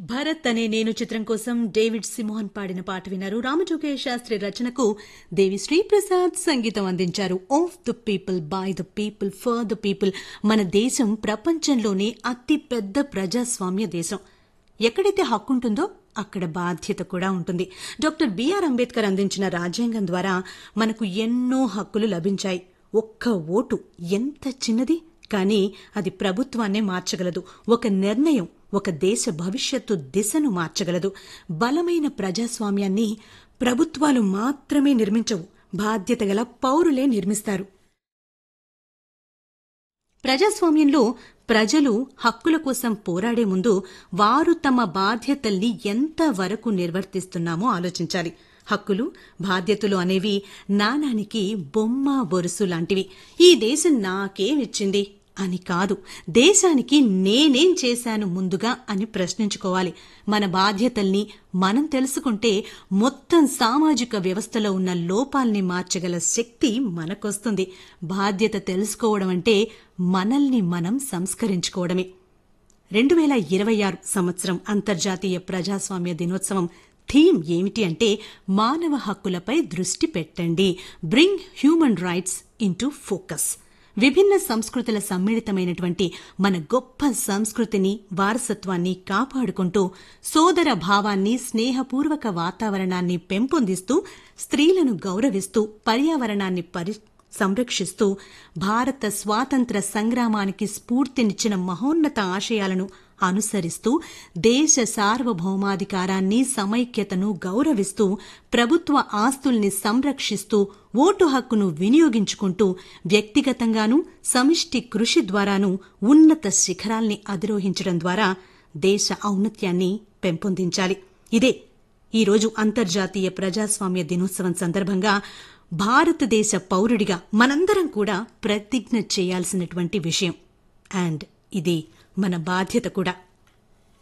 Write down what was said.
భరత్ అనే నేను చిత్రం కోసం డేవిడ్ సిమోహన్ పాడిన పాట విన్నారు రామజోగయ్య శాస్త్రి రచనకు దేవి శ్రీప్రసాద్ సంగీతం అందించారు of the people by the people for the people మన దేశం ప్రపంచంలోనే అతి పెద్ద ప్రజాస్వామ్య దేశం ఎక్కడైతే హక్కు ఉంటుందో అక్కడ బాధ్యత కూడా ఉంటుంది డాక్టర్ బిఆర్ అంబేద్కర్ అందించిన రాజ్యాంగం ద్వారా మనకు ఎన్నో హక్కులు లభించాయి ఒక్క ఓటు ఎంత చిన్నది కానీ అది ప్రభుత్వాన్నే మార్చగలదు ఒక నిర్ణయం ఒక దేశ భవిష్యత్తు దిశను మార్చగలదు బలమైన ప్రజాస్వామ్యాన్ని ప్రభుత్వాలు మాత్రమే నిర్మించవు బాధ్యత గల పౌరులే నిర్మిస్తారు ప్రజాస్వామ్యంలో ప్రజలు హక్కుల కోసం పోరాడే ముందు వారు తమ బాధ్యతల్ని ఎంత వరకు నిర్వర్తిస్తున్నామో ఆలోచించాలి హక్కులు బాధ్యతలు అనేవి నాణానికి బొమ్మ బొరుసు లాంటివి ఈ దేశం నాకేమిచ్చింది అని కాదు దేశానికి నేనేం చేశాను ముందుగా అని ప్రశ్నించుకోవాలి మన బాధ్యతల్ని మనం తెలుసుకుంటే మొత్తం సామాజిక వ్యవస్థలో ఉన్న లోపాల్ని మార్చగల శక్తి మనకొస్తుంది బాధ్యత తెలుసుకోవడం అంటే మనల్ని మనం సంస్కరించుకోవడమే రెండు వేల ఇరవై ఆరు సంవత్సరం అంతర్జాతీయ ప్రజాస్వామ్య దినోత్సవం థీమ్ ఏమిటి అంటే మానవ హక్కులపై దృష్టి పెట్టండి bring human rights into focus విభిన్న సంస్కృతుల సమ్మిళితమైనటువంటి మన గొప్ప సంస్కృతిని వారసత్వాన్ని కాపాడుకుంటూ సోదర భావాన్ని స్నేహపూర్వక వాతావరణాన్ని పెంపొందిస్తూ స్త్రీలను గౌరవిస్తూ పర్యావరణాన్ని పరి సంరక్షిస్తూ భారత స్వాతంత్ర సంగ్రామానికి స్ఫూర్తినిచ్చిన మహోన్నత ఆశయాలను అనుసరిస్తూ దేశ సార్వభౌమాధికారాన్ని సమైక్యతను గౌరవిస్తూ ప్రభుత్వ ఆస్తుల్ని సంరక్షిస్తూ ఓటు హక్కును వినియోగించుకుంటూ వ్యక్తిగతంగానూ సమిష్టి కృషి ద్వారానూ ఉన్నత శిఖరాల్ని అధిరోహించడం ద్వారా దేశ ఔన్నత్యాన్ని పెంపొందించాలి ఇదే ఈరోజు అంతర్జాతీయ ప్రజాస్వామ్య దినోత్సవం సందర్భంగా భారతదేశ పౌరుడిగా మనందరం కూడా ప్రతిజ్ఞ చేయాల్సినటువంటి విషయం అండ్ ఇది మన బాధ్యత కూడా